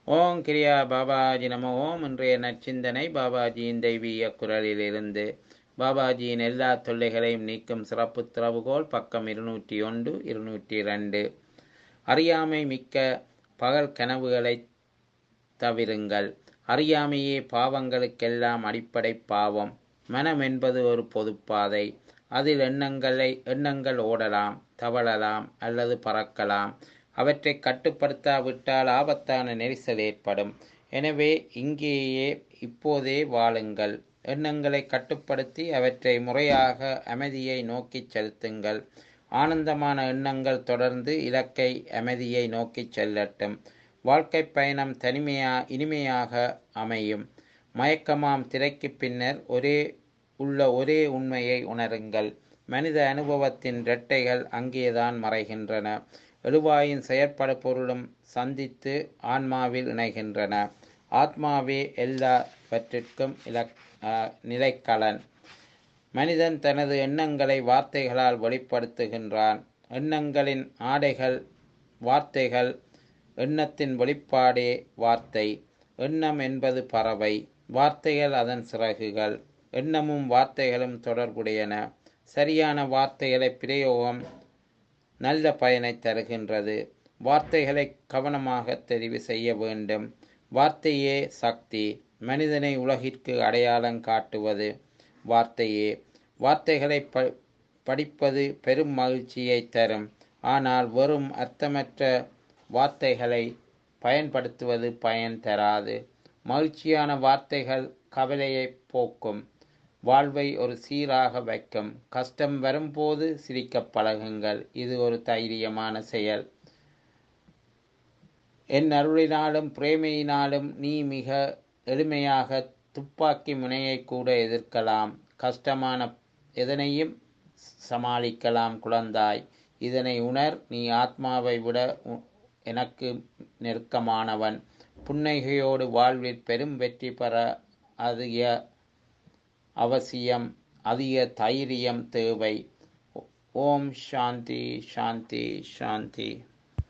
ஓம் கிரியா பாபாஜி நம ஓம் இன்றைய நற்சிந்தனை பாபாஜியின் தெய்வீக குரலிலிருந்து பாபாஜியின் எல்லா தொல்லைகளையும் நீக்கும் சிறப்பு திறவுகோல் பக்கம் இருநூற்றி ஒன்று இருநூற்றி ரெண்டு அறியாமை மிக்க பகல் கனவுகளை தவிருங்கள் அறியாமையே பாவங்களுக்கெல்லாம் அடிப்படை பாவம் மனம் என்பது ஒரு பொதுப்பாதை அதில் எண்ணங்களை எண்ணங்கள் ஓடலாம் தவழலாம் அல்லது பறக்கலாம் அவற்றை கட்டுப்படுத்தாவிட்டால் ஆபத்தான நெரிசல் ஏற்படும் எனவே இங்கேயே இப்போதே வாழுங்கள் எண்ணங்களை கட்டுப்படுத்தி அவற்றை முறையாக அமைதியை நோக்கிச் செலுத்துங்கள் ஆனந்தமான எண்ணங்கள் தொடர்ந்து இலக்கை அமைதியை நோக்கிச் செல்லட்டும் வாழ்க்கை பயணம் தனிமையா இனிமையாக அமையும் மயக்கமாம் திரைக்கு பின்னர் ஒரே உள்ள ஒரே உண்மையை உணருங்கள் மனித அனுபவத்தின் இரட்டைகள் அங்கேதான் மறைகின்றன எழுவாயின் செயற்பட பொருளும் சந்தித்து ஆன்மாவில் இணைகின்றன ஆத்மாவே எல்லாவற்றிற்கும் இலக் நிலைக்களன் மனிதன் தனது எண்ணங்களை வார்த்தைகளால் வெளிப்படுத்துகின்றான் எண்ணங்களின் ஆடைகள் வார்த்தைகள் எண்ணத்தின் வெளிப்பாடே வார்த்தை எண்ணம் என்பது பறவை வார்த்தைகள் அதன் சிறகுகள் எண்ணமும் வார்த்தைகளும் தொடர்புடையன சரியான வார்த்தைகளை பிரயோகம் நல்ல பயனை தருகின்றது வார்த்தைகளை கவனமாக தெரிவு செய்ய வேண்டும் வார்த்தையே சக்தி மனிதனை உலகிற்கு அடையாளம் காட்டுவது வார்த்தையே வார்த்தைகளை ப படிப்பது பெரும் மகிழ்ச்சியை தரும் ஆனால் வெறும் அர்த்தமற்ற வார்த்தைகளை பயன்படுத்துவது பயன் தராது மகிழ்ச்சியான வார்த்தைகள் கவலையை போக்கும் வாழ்வை ஒரு சீராக வைக்கும் கஷ்டம் வரும்போது சிரிக்க பழகுங்கள் இது ஒரு தைரியமான செயல் என் அருளினாலும் பிரேமையினாலும் நீ மிக எளிமையாக துப்பாக்கி முனையை கூட எதிர்க்கலாம் கஷ்டமான எதனையும் சமாளிக்கலாம் குழந்தாய் இதனை உணர் நீ ஆத்மாவை விட எனக்கு நெருக்கமானவன் புன்னகையோடு வாழ்வில் பெரும் வெற்றி பெற அதிக அவசியம் அதிக தைரியம் தேவை ஓம் சாந்தி சாந்தி சாந்தி